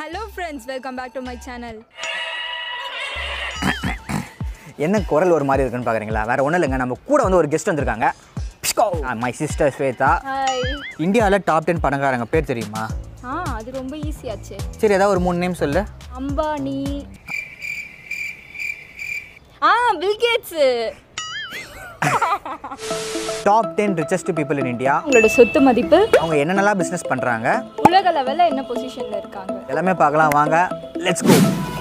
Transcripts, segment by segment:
hello friends welcome back to my channel என்ன குரல் ஒரு மாதிரி இருக்குன்னு பார்க்குறீங்களா வேற ஒன்றும் இல்லைங்க நம்ம கூட வந்து ஒரு கெஸ்ட் வந்திருக்காங்க மை சிஸ்டர் ஸ்வேதா ஹாய் இந்தியாவில் டாப் டென் பணக்காரங்க பேர் தெரியுமா ஆ அது ரொம்ப ஈஸியாச்சு சரி ஏதாவது ஒரு மூணு நேம் சொல்லு அம்பானி ஆ Bill Gates top ten richest people in India உங்களோட சொத்து மதிப்பு அவங்க என்னென்னலாம் பிஸ்னஸ் பண்ணுறாங்க உலக லெவலில் என்ன பொசிஷனில் இருக்காங்க எல்லாமே பார்க்கலாம் வாங்க லெட்ஸ் கோ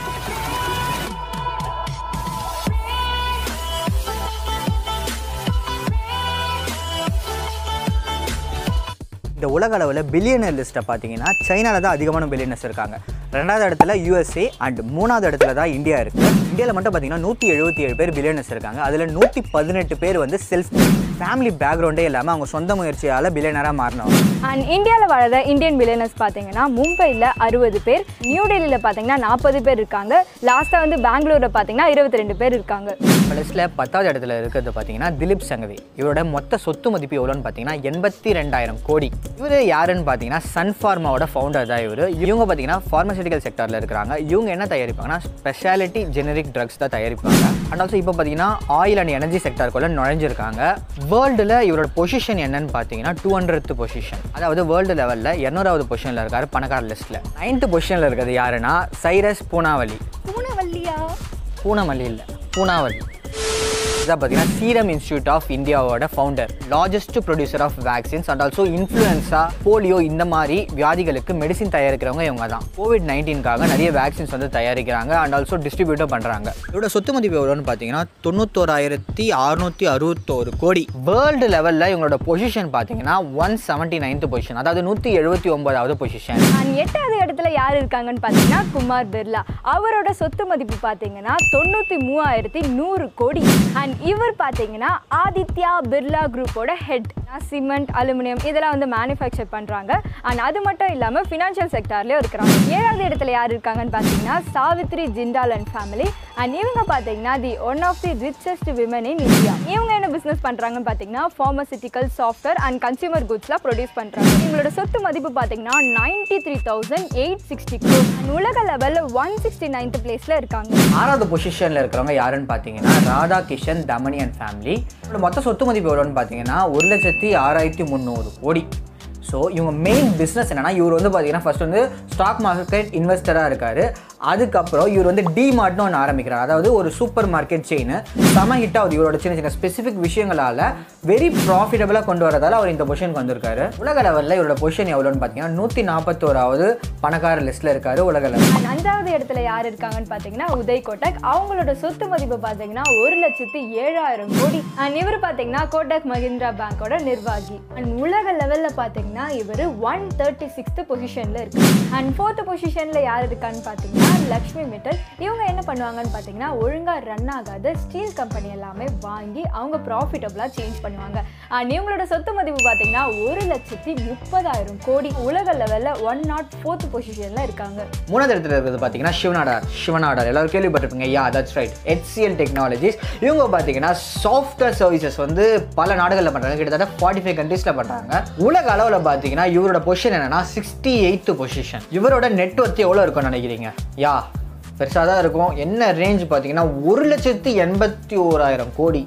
இந்த உலக அளவில் பில்லியனர் லிஸ்ட்டை பார்த்தீங்கன்னா சைனாவில் தான் அதிகமான பில்லியனர்ஸ் இருக்காங்க ரெண்டாவது இடத்துல யூஎஸ்ஏ அண்ட் மூணாவது இடத்துல தான் இந்தியா இருக்குது இந்தியாவில் மட்டும் பார்த்தீங்கன்னா நூற்றி எழுபத்தி ஏழு பேர் பில்லியனர்ஸ் இருக்காங்க அதில் நூற்றி பதினெட்டு பேர் வந்து செல்ஃப் ஃபேமிலி பேக்ரவுண்டே இல்லாமல் அவங்க சொந்த முயற்சியால் பில்லியனராக மாறினவங்க அண்ட் இந்தியாவில் வாழற இந்தியன் பில்லியனர்ஸ் பார்த்தீங்கன்னா மும்பையில் அறுபது பேர் நியூ டெல்லியில் பார்த்தீங்கன்னா நாற்பது பேர் இருக்காங்க லாஸ்ட்டாக வந்து பெங்களூரில் பார்த்தீங்கன்னா இருபத்தி ரெண்டு பேர் இருக்காங்க லிஸ்ட்டில் பத்தாவது இடத்துல இருக்கிறது பார்த்தீங்கன்னா திலீப் சங்கவி இவரோட மொத்த சொத்து மதிப்பு எவ்வளோன்னு பார்த்தீங்கன்னா எண்பத்தி ரெண்டாயிரம் கோடி இவர் யாருன்னு பார்த்தீங்கன்னா சன் ஃபார்மாவோட ஃபவுண்டர் தான் இவர் இவங்க பார்த்தீங்கன்னா ஃபார்மசூட்டிக்கல் செக்டரில் இருக்கிறாங்க இவங்க என்ன தயாரிப்பாங்கன்னா ஸ்பெஷாலிட்டி ஜெனரிக் ட்ரக்ஸ் தான் தயாரிப்பாங்க அண்ட் ஆல்சோ இப்போ பார்த்தீங்கன்னா ஆயில் அண்ட் எனர்ஜி செக்டருக்குள்ள நுழைஞ்சிருக்காங்க வேர்ல்டில் இவரோட பொசிஷன் என்னன்னு பார்த்தீங்கன்னா டூ ஹண்ட்ரட் பொசிஷன் அதாவது வேர்ல்டு லெவலில் இரநூறாவது பொசிஷனில் இருக்காரு பணக்கார லிஸ்ட்டில் நைன்த்து பொசிஷனில் இருக்கிறது யாருன்னா சைரஸ் பூனாவலி பூனவல்லியா பூனமல்லி இல்லை பூனாவலி இதான் பார்த்தீங்கன்னா சீரம் இன்ஸ்டியூட் ஆஃப் இந்தியாவோட founder largest producer of vaccines and also influenza polio இந்த மாதிரி வியாதிகளுக்கு மெடிசின் தயாரிக்கிறவங்க இவங்க தான் கோவிட் நைன்டீன்காக நிறைய வேக்சின்ஸ் வந்து தயாரிக்கிறாங்க அண்ட் ஆல்சோ டிஸ்ட்ரிபியூட்டும் பண்ணுறாங்க இதோட சொத்து மதிப்பு எவ்வளோன்னு பார்த்தீங்கன்னா தொண்ணூத்தோராயிரத்தி அறுநூத்தி அறுபத்தோரு கோடி வேர்ல்டு லெவலில் இவங்களோட பொசிஷன் பார்த்தீங்கன்னா ஒன் செவன்ட்டி நைன்த் பொசிஷன் அதாவது நூற்றி எழுபத்தி ஒன்பதாவது பொசிஷன் அண்ட் எட்டாவது இடத்துல யார் இருக்காங்கன்னு பார்த்தீங்கன்னா குமார் பிர்லா அவரோட சொத்து மதிப்பு பார்த்தீங்கன்னா தொண்ணூற்றி மூவாயிரத்தி நூறு கோடி அண்ட் இவர் பார்த்தீங்கன்னா ஆதித்யா பிர்லா குரூப்போட ஹெட் சிமெண்ட் அலுமினியம் இதெல்லாம் வந்து மேனுஃபேக்சர் பண்ணுறாங்க அண்ட் அது மட்டும் இல்லாமல் ஃபினான்ஷியல் செக்டார்லேயும் இருக்கிறாங்க ஏழாவது இடத்துல யார் இருக்காங்கன்னு பார்த்தீங்கன்னா Savitri Jindal and family and இவங்க பார்த்தீங்கன்னா the one of the richest women in India இவங்க என்ன பிஸ்னஸ் பண்ணுறாங்கன்னு பார்த்தீங்கன்னா ஃபார்மசிட்டிக்கல் சாஃப்ட்வேர் அண்ட் கன்சியூமர் குட்ஸ்லாம் ப்ரொடியூஸ் பண்ணுறாங்க இவங்களோட சொத்து மதிப்பு பார்த்தீங்கன்னா ninety three thousand eight sixty and உலக லெவலில் ஒன் சிக்ஸ்டி நைன்த் பிளேஸில் இருக்காங்க ஆறாவது பொசிஷனில் இருக்கிறவங்க யாருன்னு பார்த்தீங்கன்னா ராதா கிஷன் தமனி அண்ட் ஃபேமிலி இவரோட மொத்த சொத்து மதிப்பு எவ்வளோன்னு பார்த்தீங்கன்னா ஒரு லட்சத்தி ஆறாயிரத்தி முந்நூறு கோடி ஸோ இவங்க மெயின் பிஸ்னஸ் என்னன்னா இவர் வந்து பார்த்தீங்கன்னா ஃபர்ஸ்ட் வந்து ஸ்டாக் மார்க்கெட் இன்வெஸ்டராக இருக்காரு அதுக்கப்புறம் இவர் வந்து டிமார்ட்னு ஒன்று ஆரம்பிக்கிறார் அதாவது ஒரு சூப்பர் மார்க்கெட் செயின் செம ஹிட் ஆகுது இவரோட சின்ன சின்ன ஸ்பெசிஃபிக் விஷயங்களால வெரி ப்ராஃபிட்டபுளாக கொண்டு வரதால அவர் இந்த பொசிஷனுக்கு வந்திருக்காரு உலக லெவலில் இவரோட பொசிஷன் எவ்வளோன்னு பார்த்தீங்கன்னா நூற்றி நாற்பத்தோராவது பணக்கார லிஸ்ட்டில் இருக்காரு உலக லெவல் அண்ட் அஞ்சாவது இடத்துல யார் இருக்காங்கன்னு பார்த்தீங்கன்னா உதய் கோட்டக் அவங்களோட சொத்து மதிப்பு பார்த்தீங்கன்னா ஒரு லட்சத்து ஏழாயிரம் கோடி அண்ட் இவர் பார்த்தீங்கன்னா கோட்டக் மஹிந்திரா பேங்கோட நிர்வாகி அண்ட் உலக லெவலில் பார்த்தீங்கன்னா இவர் ஒன் தேர்ட்டி சிக்ஸ்த் பொசிஷனில் இருக்கு அண்ட் ஃபோர்த் பொசிஷனில் யார் இருக்கான்னு பார்த்தீங்கன்னா லக்ஷ்மி மிட்டல் இவங்க என்ன பண்ணுவாங்கன்னு பார்த்தீங்கன்னா ஒழுங்காக ரன் ஆகாத ஸ்டீல் கம்பெனி எல்லாமே வாங்கி அவங்க ப்ராஃபிட்டபுளாக சேஞ்ச் பண்ணுவாங்க அண்ட் இவங்களோட சொத்து மதிப்பு பார்த்தீங்கன்னா ஒரு லட்சத்தி முப்பதாயிரம் கோடி உலக லெவலில் ஒன் நாட் ஃபோர்த் பொசிஷனில் இருக்காங்க மூணாவது இடத்துல இருக்கிறது பார்த்தீங்கன்னா சிவனாடார் சிவனாடார் எல்லாரும் கேள்விப்பட்டிருப்பீங்க yeah that's right HCL technologies இவங்க பார்த்தீங்கன்னா சாஃப்ட்வேர் சர்வீசஸ் வந்து பல நாடுகளில் பண்ணுறாங்க கிட்டத்தட்ட ஃபார்ட்டி ஃபைவ் கண்ட்ரீஸில் பண்ணுறாங்க உலக அளவில் பார்த்தீங்கன்னா இவரோட பொசிஷன் என்னன்னா சிக்ஸ்டி எயித்து பொசிஷன் இவரோட நெட்ஒர்க் எவ்வளோ இருக்கும்னு நினைக்கிறீங்க யா பெருசாக தான் இருக்கும் என்ன ரேஞ்ச் பார்த்தீங்கன்னா ஒரு லட்சத்தி எண்பத்தி ஓராயிரம் கோடி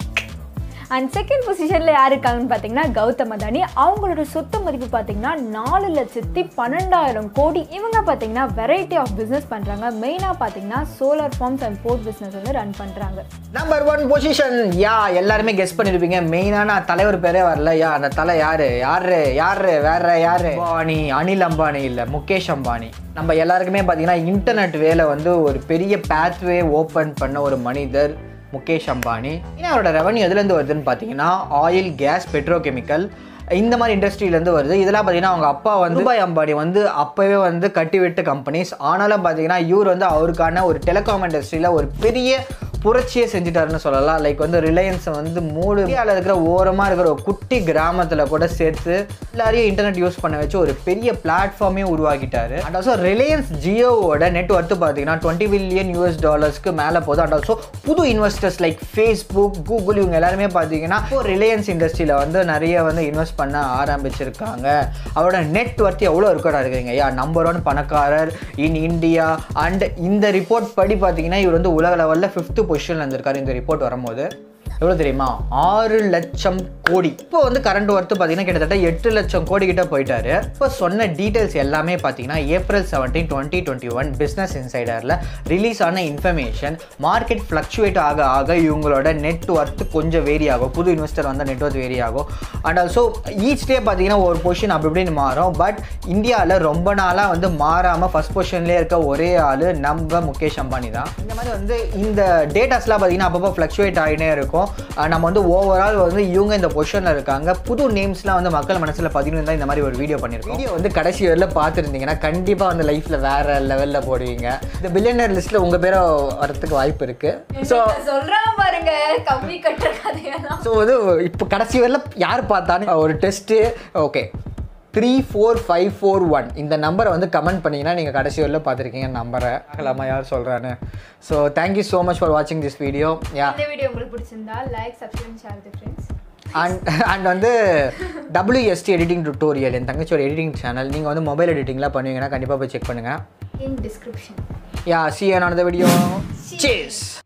அண்ட் செகண்ட் பொசிஷனில் யார் இருக்காங்கன்னு பார்த்தீங்கன்னா கௌதம் அதானி அவங்களோட சொத்து மதிப்பு பார்த்தீங்கன்னா நாலு லட்சத்தி பன்னெண்டாயிரம் கோடி இவங்க பார்த்தீங்கன்னா வெரைட்டி ஆஃப் பிஸ்னஸ் பண்ணுறாங்க மெயினாக பார்த்தீங்கன்னா solar farms and port business வந்து ரன் பண்ணுறாங்க நம்பர் ஒன் பொசிஷன் யா எல்லாருமே கெஸ் பண்ணிருப்பீங்க மெயினான தலைவர் பேரே வரல யா அந்த தலை யாரு யாரு யாரு வேற யாரு அம்பானி அனில் அம்பானி இல்ல முகேஷ் அம்பானி நம்ம எல்லாருக்குமே பார்த்தீங்கன்னா இன்டர்நெட் வேலை வந்து ஒரு பெரிய பேத்வே ஓப்பன் பண்ண ஒரு மனிதர் முகேஷ் அம்பானி ஏன்னா அவரோட ரெவன்யூ எதுலேருந்து வருதுன்னு பார்த்தீங்கன்னா ஆயில் கேஸ் பெட்ரோகெமிக்கல் இந்த மாதிரி இண்டஸ்ட்ரியிலேருந்து வருது இதெல்லாம் பார்த்தீங்கன்னா அவங்க அப்பா வந்து துபாய் அம்பானி வந்து அப்போவே வந்து கட்டிவிட்டு கம்பெனிஸ் ஆனாலும் பார்த்தீங்கன்னா இவர் வந்து அவருக்கான ஒரு டெலிகாம் இண்டஸ்ட்ரியில் ஒரு பெரிய புரட்சியே செஞ்சுட்டாருன்னு சொல்லலாம் லைக் வந்து ரிலையன்ஸை வந்து மூணு இந்தியாவில் இருக்கிற ஓரமாக இருக்கிற ஒரு குட்டி கிராமத்தில் கூட சேர்த்து எல்லாரையும் இன்டர்நெட் யூஸ் பண்ண வச்சு ஒரு பெரிய பிளாட்ஃபார்மே உருவாக்கிட்டாரு அண்ட் ஆல்சோ ரிலையன்ஸ் ஜியோவோட நெட் ஒர்த்து பார்த்தீங்கன்னா டுவெண்ட்டி பில்லியன் யூஎஸ் டாலர்ஸ்க்கு மேலே போகுது அண்ட் ஆல்சோ புது இன்வெஸ்டர்ஸ் லைக் ஃபேஸ்புக் கூகுள் இவங்க எல்லாருமே பார்த்தீங்கன்னா இப்போ ரிலையன்ஸ் இண்டஸ்ட்ரியில் வந்து நிறைய வந்து இன்வெஸ்ட் பண்ண ஆரம்பிச்சிருக்காங்க அவரோட நெட் ஒர்த் எவ்வளோ இருக்கா இருக்குங்க யா நம்பர் ஒன் பணக்காரர் இன் இந்தியா அண்ட் இந்த ரிப்போர்ட் படி பார்த்தீங்கன்னா இவர் வந்து உலக லெவலில் ஃபிஃப்த்து பொசிஷனில் இருந்திருக்காரு இந்த ரிப்போர்ட் வரும்போது எவ்வளோ தெரியுமா ஆறு லட்சம் கோடி இப்போ வந்து கரண்ட் ஒர்த்து பார்த்தீங்கன்னா கிட்டத்தட்ட எட்டு லட்சம் கோடி கிட்ட போயிட்டாரு இப்போ சொன்ன டீட்டெயில்ஸ் எல்லாமே பார்த்தீங்கன்னா April seventeen twenty twenty one business இன்சைடரில் ரிலீஸ் ஆன இன்ஃபர்மேஷன் மார்க்கெட் ஃப்ளக்சுவேட் ஆக ஆக இவங்களோட நெட் ஒர்த் கொஞ்சம் வேரி ஆகும் புது இன்வெஸ்டர் வந்தால் நெட் ஒர்த் வேரி ஆகும் அண்ட் ஆல்சோ ஈச் டே பார்த்தீங்கன்னா ஒரு பொசிஷன் அப்படி இப்படின்னு மாறும் பட் இந்தியாவில் ரொம்ப நாளாக வந்து மாறாமல் ஃபர்ஸ்ட் பொசிஷன்லேயே இருக்க ஒரே ஆள் நம்ம முகேஷ் அம்பானி தான் இந்த மாதிரி வந்து இந்த டேட்டாஸ்லாம் பார்த்தீங்கன்னா அப்பப்போ ஃப்ளக்சுவேட் ஆகினே இருக்கும் அஹ் நம்ம வந்து ஓவரால் வந்து இவங்க இந்த பொசிஷனில் இருக்காங்க புது நேம்ஸ்லாம் வந்து மக்கள் மனசில் பதினு தான் இந்த மாதிரி ஒரு வீடியோ பண்ணியிருக்கோம் வீடியோ வந்து கடைசி வரையில் பார்த்துருந்தீங்கன்னா கண்டிப்பாக வந்து லைஃப்பில் வேறு லெவலில் போடுவீங்க இந்த பில்லியனர் லிஸ்ட்டில் உங்கள் பேரை வரத்துக்கு வாய்ப்பு இருக்குது ஸோ சொல்றான் பாருங்க கம்மி கட்டுற கதையெல்லாம் ஸோ வந்து இப்போ கடைசி வரையில் யார் பார்த்தான்னு ஒரு test okay three four five four one இந்த நம்பரை வந்து கமெண்ட் பண்ணிங்கன்னா நீங்கள் கடைசி வரையில் பார்த்துருக்கீங்க நம்பரை பார்க்கலாமா யார் சொல்கிறான்னு so thank you so much for வாட்சிங் திஸ் வீடியோ யா இந்த வீடியோ உங்களுக்கு பிடிச்சிருந்தா like subscribe share the friends and and வந்து டபிள்யூஎஸ்டி எடிட்டிங் டுட்டோரியல் என் தங்கச்சியோட எடிட்டிங் சேனல் நீங்கள் வந்து மொபைல் எடிட்டிங்லாம் பண்ணுவீங்கன்னா கண்டிப்பாக போய் செக் பண்ணுங்கள் in description yeah see another video chase